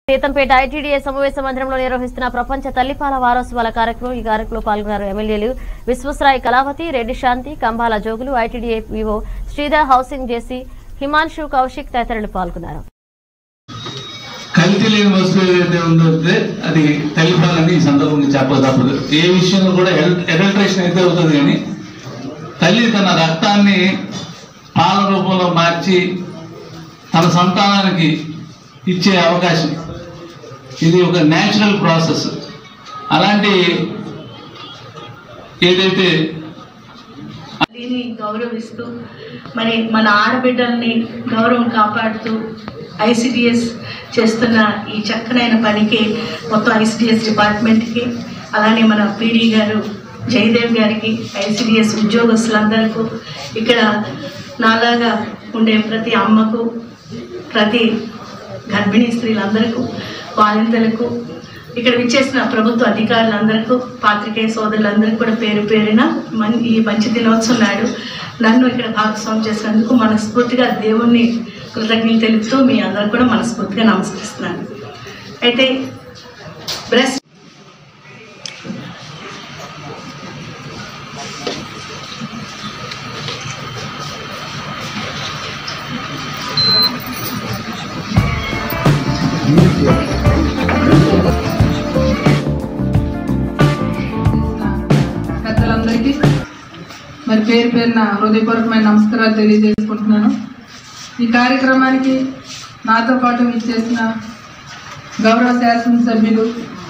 Seethampeta ITDA సమావేశ మందిరంలో నిర్వహిస్తున్న ప్రపంచ తల్లిపాల వారోత్సవాల కార్యక్రమం ఈ కార్యక్రమంలో పాల్గొన్నారు ఎమ్మెల్యేలు విశ్వసరాయ్ కళావతి రెడ్డి శాంతి కంబాల జోగులు ఐటీడీఏ వివో శ్రీధర్ హౌసింగ్ జేసీ హిమాన్షు కౌశిక్ తదితరులు పాల్గొన్నారు కల్తీ లేని వస్తువు ఏదైతే ఉందో అయితే అది తల్లిపాలని ఈ సందర్భంగా చెప్పక తప్పదు ఏ విషయంలో కూడా ఎడల్ట్రేషన్ అయితే అవుతుంది కానీ తల్లి తన రక్తాన్ని పాల రూపంలో మార్చి తన సంతానానికి ఇచ్చే అవకాశం ఇది ఒక న్యాచురల్ ప్రాసెస్ అలాంటి ఏదైతే తల్లిని గౌరవిస్తూ మరి మన ఆడబిడ్డల్ని గౌరవం కాపాడుతూ ఐసిడిఎస్ చేస్తున్న ఈ చక్కనైన పనికి మొత్తం ఐసిడిఎస్ డిపార్ట్మెంట్కి అలానే మన పీడీ గారు జయదేవ్ గారికి ఐసిడిఎస్ ఉద్యోగస్తులందరికీ ఇక్కడ నాలాగా ఉండే ప్రతి అమ్మకు ప్రతి గర్భిణీ స్త్రీలందరికీ బాలింతలకు ఇక్కడ విచ్చేసిన ప్రభుత్వ అధికారులందరికీ పాత్రికేయ సోదరులందరికీ కూడా పేరు పేరున మన్ ఈ మంచి దినోత్సవం నాడు నన్ను ఇక్కడ భాగస్వామ్యం చేసినందుకు మనస్ఫూర్తిగా దేవుణ్ణి కృతజ్ఞతలు తెలుపుతూ మీ అందరూ కూడా మనస్ఫూర్తిగా నమస్కరిస్తున్నాను అయితే బ్రెస్ట్ పెద్దలందరికీ మరి పేరు పేరున హృదయపూర్వకమైన నమస్కారాలు తెలియజేసుకుంటున్నాను ఈ కార్యక్రమానికి నాతో పాటు ఇచ్చేసిన గౌరవ శాసనసభ్యులు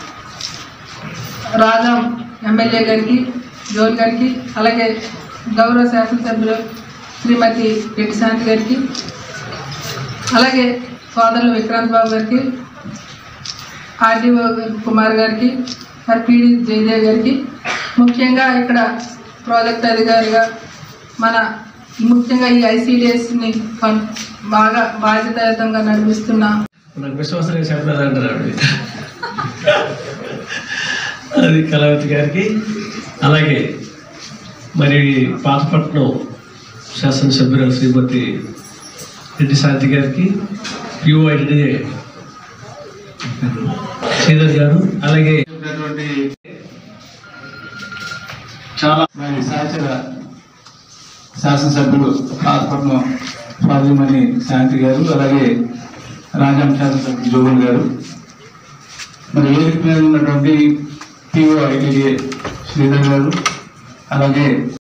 రాజా ఎమ్మెల్యే గారికి జోల్ గారికి అలాగే గౌరవ శాసనసభ్యులు శ్రీమతి రెడ్డి శాంతి గారికి అలాగే సోదరులు విక్రాంత్ బాబు గారికి ఆర్డీఓ కుమార్ గారికి మరి పీడి జయదేవ్ గారికి ముఖ్యంగా ఇక్కడ ప్రాజెక్ట్ అధికారిగా మన ముఖ్యంగా ఈ ఐసీడిఎస్ని బాగా బాధ్యతాయుతంగా నడిపిస్తున్న నాకు విశ్వాసంగా చెప్పలేదు అంటారు ఆవిడ అది కళావతి గారికి అలాగే మరి పాతపట్నం శాసనసభ్యురాలు శ్రీమతి రెడ్డి శాంతి గారికి యుఐడి శ్రీధర్ గారు అలాగే చెప్పినటువంటి చాలా మరి సహచర శాసనసభ్యులు పాతపట్నం స్వాతిమణి శాంతి గారు అలాగే రాజాం శాసనసభ్యులు జోగుల్ గారు మరి వేదిక మీద ఉన్నటువంటి పిఓ ఐటీడీఏ శ్రీధర్ గారు అలాగే